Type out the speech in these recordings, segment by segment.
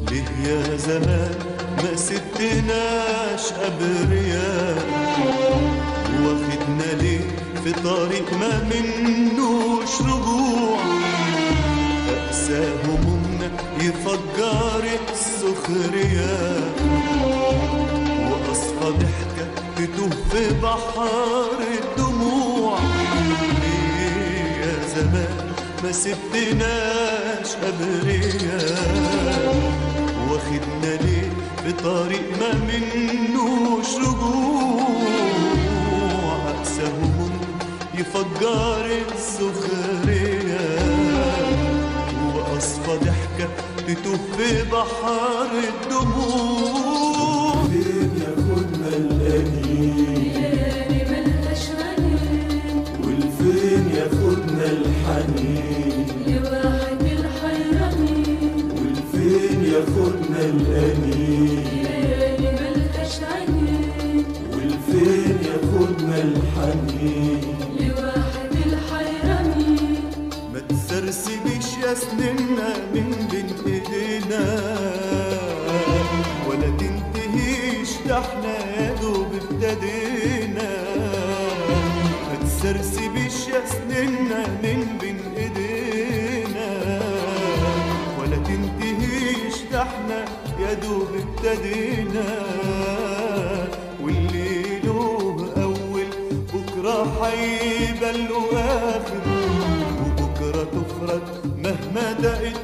ليه يا زمان ما سبتناش أبرياء واخدنا ليه في طريق ما منوش رجوع أقسى همومنا يفجر السخرية وأصفى ضحكة تتوه في بحر الدموع ليه يا زمان ما سبتناش أبرياء واخدنا ليه بطريق ما منوش رجوع أقسى هموم يفجر السخرية وأصفى ضحكة تتوه في بحر الدموع فين ياخدنا الأنين ليالي ملهاش غني والفين ياخدنا الحنين لواحد الحيراني والفين ياخدنا الأنين ليالي ملهاش عيني والفين ياخدنا الحنين لواحد الحيراني ما تسرسبيش يا سننا من بين ايدينا ولا تنتهيش ده احنا يا دوب ابتدينا ما تسرسبيش يا سننا من بين ايدينا ولا تنتهيش ده احنا يا دوب ابتدينا واللي له اول بكره هيبقى له اخر وبكرة تفرج مهما دقت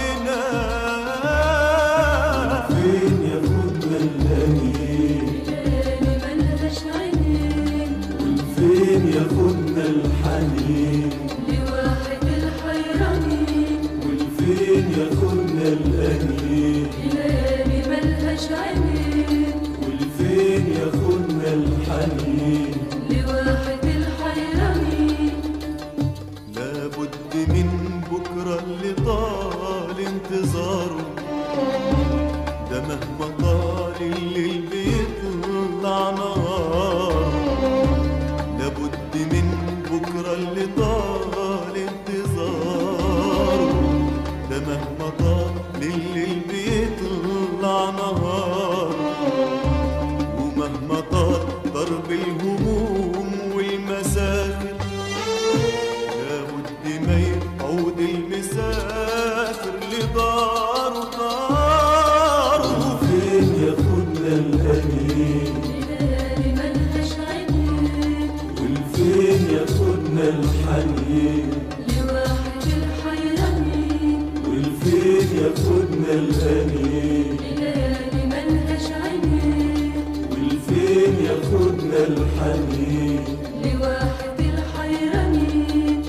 علينا فين ياخدنا الأنين ليالي ملهاش عيني والفين ياخدنا الحنين لواحد الحيراني والفين ياخدنا الأنين ليالي ملهاش عيني والفين ياخدنا الحنين لواحد الحيراني لابد من بكرة اللي طال انتظاره ده مهما طال الليل بيطلع نهار لابد من بكرة اللي طال انتظاره ده مهما طال الليل بيطلع نهار ومهما طال ضرب الهموم والمسافر لابد ما يعود المسافر لداره داره فين ياخدنا الأنين ليالي ملهاش عيني والفين ياخدنا الحنين لواحد الحيراني والفين ياخدنا الأنين ليالي ملهاش عيني والفين ياخدنا الحنين لواحد الحيراني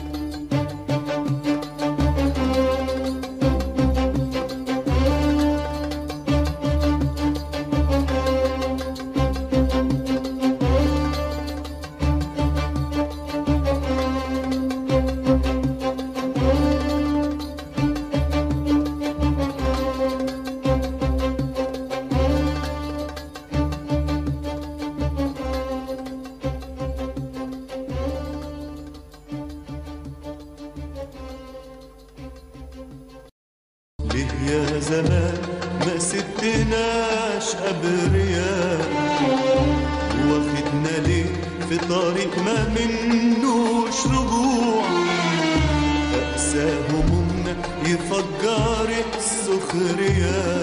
ليه يا زمان ما سبتناش أبرياء واخدنا ليه في طريق ما منوش رجوع أقسى همومنا يفجر السخرية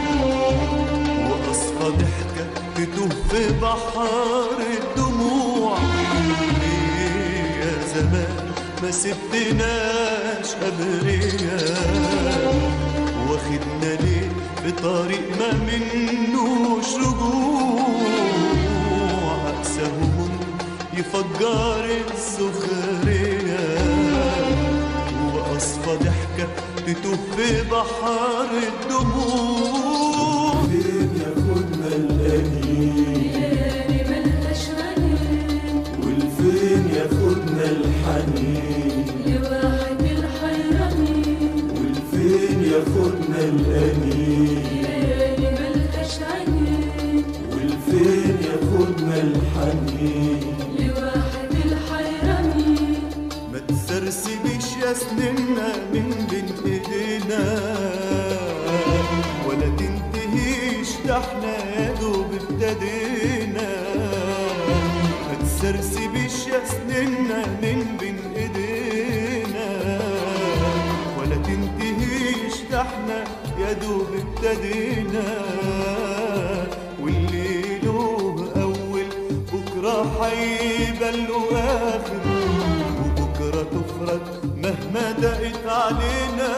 وأصفى ضحكة تتوه في بحر الدموع ليه يا زمان ما سبتناش أبرياء واخدنا ليه بطريق ما منوش رجوع أقسى هموم يفجر السخرية وأصفى ضحكة تتوه في بحر الدموع فين ياخدنا الأنين ليالي ملهاش غني والفين ياخدنا الحنين لواحد الحيراني والفين ياخدنا الأنين ليالي ملهاش عيني والفين ياخدنا الحنين لواحد الحيراني ما تسرسبيش يا سننا من بين ايدينا ده احنا يا دوب ابتدينا ما تسرسبيش يا سننا من بين ايدينا ولا تنتهيش ده احنا يا دوب ابتدينا واللي له اول بكره هيبقى له اخر وبكره تفرج مهما دقت علينا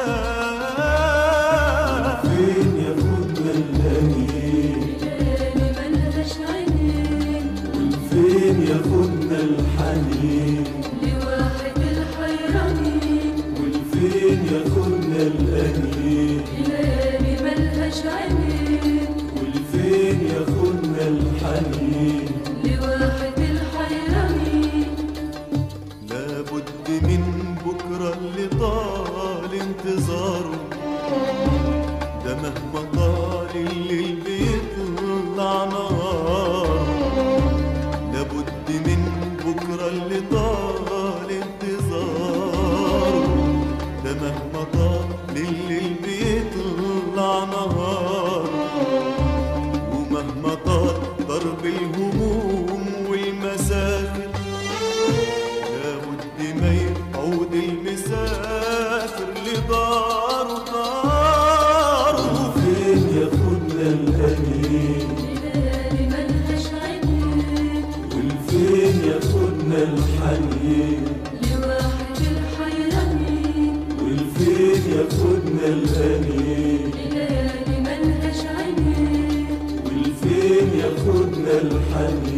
فين ياخدنا الأنين ليالي ملهاش عينين فين ياخدنا الحنين لواحد الحيرانين والفين ياخدنا الأنين ليالي ملهاش عينين والفين ياخدنا الحنين لواحد الحيرانين لابد من بكرة اللي طال انتظاره ده مهما طال الليل بيطلع نهار لابد من بكرة اللي طال انتظاره ده مهما طال الليل بيطلع نهار ومهما طال ضرب الهموم والمسافر لابد ما يعود المسافر لداره داره فين ياخدنا الأنين ليالي ملهاش عينين والفين ياخدنا الحنين لواحد الحيرانين والفين ياخدنا الأنين ليالي ملهاش عينين والفين ياخدنا الحنين